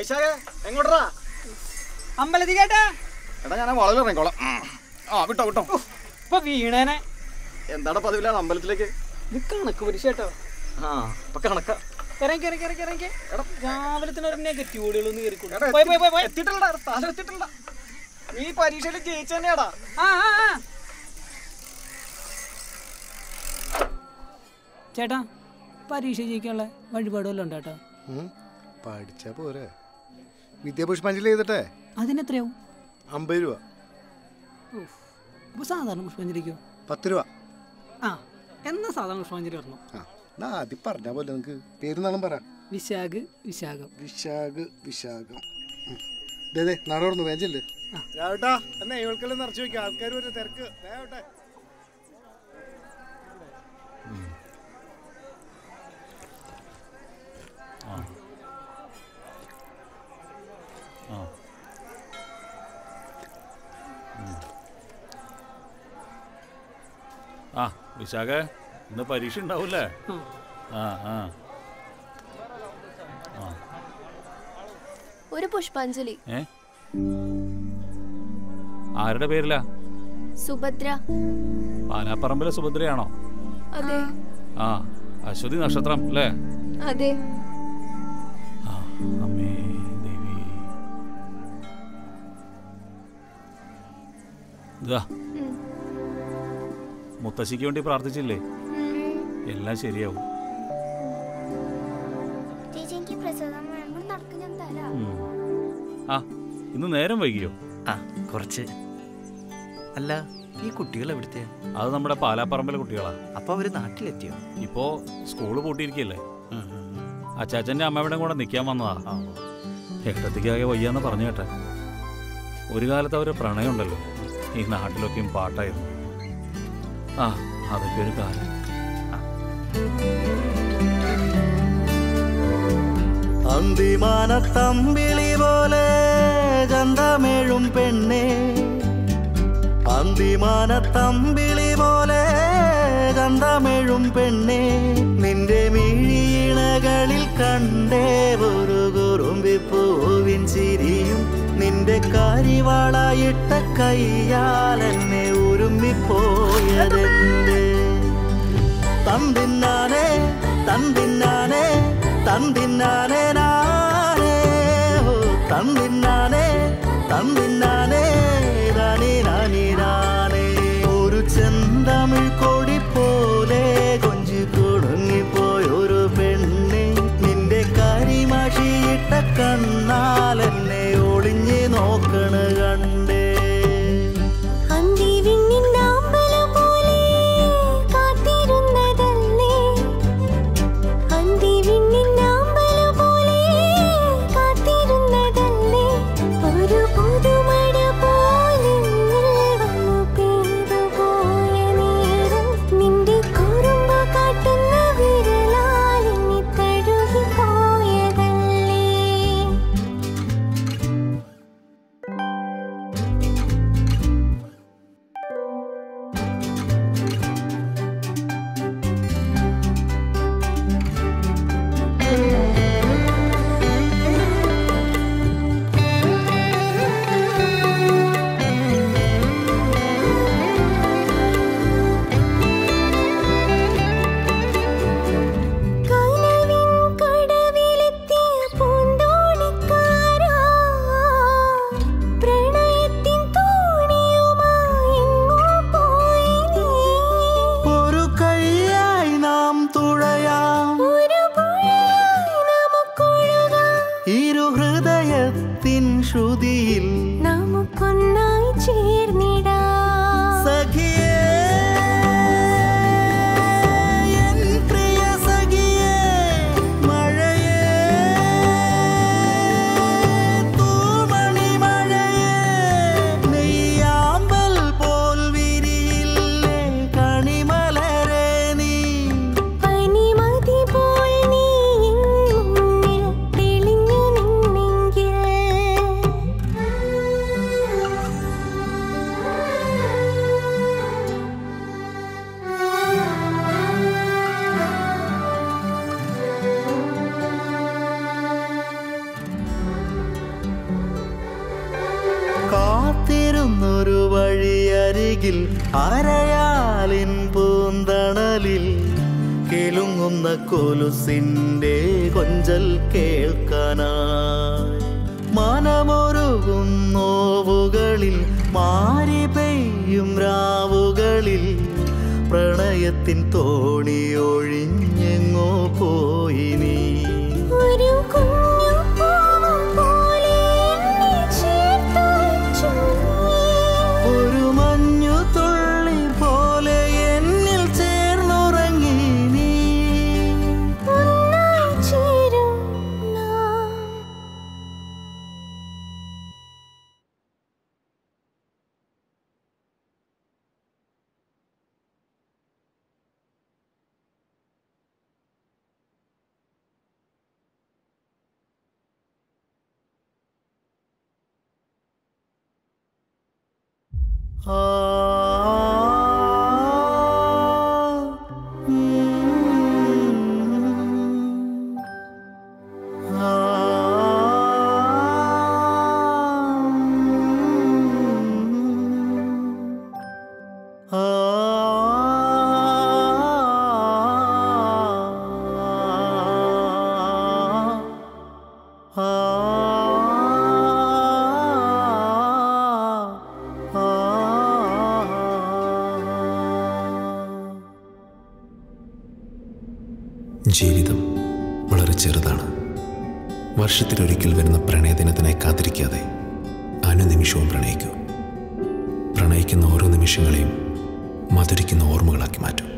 വൈശാഖേ എങ്ങോട്ടാ അമ്പലത്തിൽ കേട്ടാ എടാ ഞാൻ വളരെ ഇറങ്ങിക്കോളാം ആ വിട്ടോ വിട്ടോ ഇപ്പൊ വീണേനെ എന്താണ് പതിവില്ലാതെ അമ്പലത്തിലേക്ക് ഇത് കണക്ക് പരീക്ഷ കേട്ടോ ആ ഇപ്പൊ കണക്ക ഇറങ്ങി ഇറങ്ങി ഇറങ്ങി ഇറങ്ങി എടാ രാവിലെ തന്നെ ഒരു നെഗറ്റീവുകളൊന്നും എടാ, കയറിക്കൂടാ പോയി പോയി പോയി പോയി എത്തിയിട്ടില്ലടാ തല എത്തിയിട്ടില്ല നീ പരീക്ഷയിൽ ജയിച്ചു തന്നെയാടാ ആ ആ ആ ചേട്ടാ പരീക്ഷ ജയിക്കാനുള്ള വഴിപാട് വല്ലതും ഉണ്ട് ചേട്ടാ ഉം. പഠിച്ചാ പോരെ വിദ്യാപുഷ്പാഞ്ജലി ചെയ്തിട്ടെ അതിനെത്രയാവും അമ്പത് രൂപ അപ്പോൾ സാധാരണ പുഷ്പാഞ്ജലിക്കോ പത്ത് രൂപ ആ എന്നാ സാധാരണ പുഷ്പാഞ്ജലി വരണം ആ എന്നാ ആദ്യം പറഞ്ഞ പോലെ നിനക്ക് പേരുന്നാളും പറ വിശാഖ് വിശാഖം വിശാഖ് വിശാഖം ഉം. ദേ ദേ നടന്നു വേഞ്ചല്ലേ രാവട്ടാ എന്നാ ഇവൾക്കെല്ലാം നിറച്ചു വെക്കാം ആൾക്കാർ ഒരു തിരക്ക് വേവട്ടെ ആ വിശാഖ ഇന്ന് പരീക്ഷ ഉണ്ടാവൂലേ ആ ആ ഒരു പുഷ്പാഞ്ജലി ഏ ആരുടെ പേരിലാ സുഭദ്ര പാലാപ്പറമ്പിലെ സുഭദ്രയാണോ അതെ ആ അശ്വതി നക്ഷത്രം അല്ലേ അതെ ആ അമ്മേ ദേവി ഇതാ ഉം. മുത്തശ്ശിക്ക് വേണ്ടി പ്രാർത്ഥിച്ചില്ലേ എല്ലാം ശരിയാവും ചേച്ചി എനിക്ക് പ്രസാദം വേണം നടക്ക് ഞാൻ തരാം ഉം. ആ ഇന്ന് നേരം വൈകിയോ ആ കുറച്ച് അല്ല ഈ കുട്ടികൾ എവിടുത്തെ അത് നമ്മുടെ പാലാപ്പറമ്പിലെ കുട്ടികളാ അപ്പൊ അവര് നാട്ടിലെത്തിയോ ഇപ്പോ സ്കൂള് പൂട്ടിയിരിക്കല്ലേ ഉം, ഉം, ഉം. അച്ചാച്ചന്റെ അമ്മയുടെ കൂടെ നിൽക്കാൻ വന്നതാ ആ, ഏട്ടത്തിക്കാകെ വയ്യാന്ന് പറഞ്ഞു കേട്ടെ ഒരു കാലത്ത് അവര് പ്രണയമുണ്ടല്ലോ ഈ നാട്ടിലൊക്കെയും പാട്ടായിരുന്നു ആ അതൊക്കെ ഒരു കാലം അന്തിമാനത്തമ്പിളി പോലെ ചന്തമേഴും പെണ്ണെ അന്തിമാനത്തമ്പിളി പോലെ ചന്തമേഴും പെണ്ണെ നിന്റെ മിഴിയിണകളിൽ കണ്ടേ ഒരു കുറുമ്പിപ്പൂവിൻ ചിരിയും നിന്റെ കരിവാളായിട്ട കയ്യാൽ എന്നെ ഉരുമ്മിപ്പോയതെന്തേ തന്തിന്നാനേ തന്തിന്നാനേ തന്തിന്നാനേ നാനേ ഓ തന്തിന്നാനേ തന്തിന്നാനേ രാണി രാണി രാണേ ഒരു ചെന്തമിഴ് കൊടി പോലെ കൊഞ്ചി കുടുങ്ങിപ്പോയൊരു പെണ്ണെ നിന്റെ കരിമാഷിയിട്ട കണ്ണാൽ എന്നെ ഒളിഞ്ഞ് നോക്കണ കണ്ടേ അന്തിവിണ്ണിന്റെ അമ്പലം പോലെ കാത്തിരുന്നതല്ലേ അന്തിവിണ്ണിന്റെ അമ്പലം പോലെ കാത്തിരുന്നതല്ലേ ഒരു പുതുമഴ പോലെ വന്നു പെയ്തു പോയ നേരം നിന്റെ കുറുമ്പ കാട്ടുന്ന വിരലാൽ എന്നെ തഴുകി പോയതല്ലേ കനവിൻ കടവിലെത്തിയ പൂന്തോണിക്കാരാ പ്രണയത്തിൻ തോണിയുമായി എങ്ങോ പോയി നീ ഒരു കൈയായി നാം തുഴയാം ഒരു പുഴയായി നമുക്കൊഴുകാം ഇരു ഹൃദയത്തിൻ ശ്രുതിയിൽ നമുക്കൊന്നായി ചേർന്നിടാം സഖിയേ എൻ പ്രിയ സഖിയേ മഴയേ തൂമണി മഴയേ നെയ്യാമ്പൽ പോൽ വിരിയില്ലേ കണിമലരേ നീ പനിമതി പോൽ നീ എൻ മുന്നിൽ തെളിഞ്ഞു നിന്നെങ്കിൽ വെയിൽ അരയാലിൻ പൂന്തണലിൽ കേളുങ്ങുന്ന കൊലുസിൻ്റെ കൊഞ്ചൽ കേൾക്കാനായി മനമൊരുകും നോവുകളിൽ മാരി പെയ്യും രാവുകളിൽ പ്രണയത്തിൻ തോണിയൊഴിഞ്ഞെങ്ങോ പോയി നീ ഒരു കുഞ്ഞു പൂവ് പോലെ എന്നെ ചേർത്തു വെച്ചു നീ. ഒരു മഞ്ഞു തുള്ളി പോലെ എന്നിൽ ചേർന്നുറങ്ങി നീ ഒന്നായി ചേരും നാം ആ ഉം. ആ ആ ജീവിതം വളരെ ചെറുതാണ് വർഷത്തിലൊരിക്കൽ വരുന്ന പ്രണയദിനത്തിനായി കാത്തിരിക്കാതെ അനുനിമിഷവും പ്രണയിക്കൂ പ്രണയിക്കുന്ന ഓരോ നിമിഷങ്ങളെയും മധുരിക്കുന്ന ഓർമ്മകളാക്കി മാറ്റും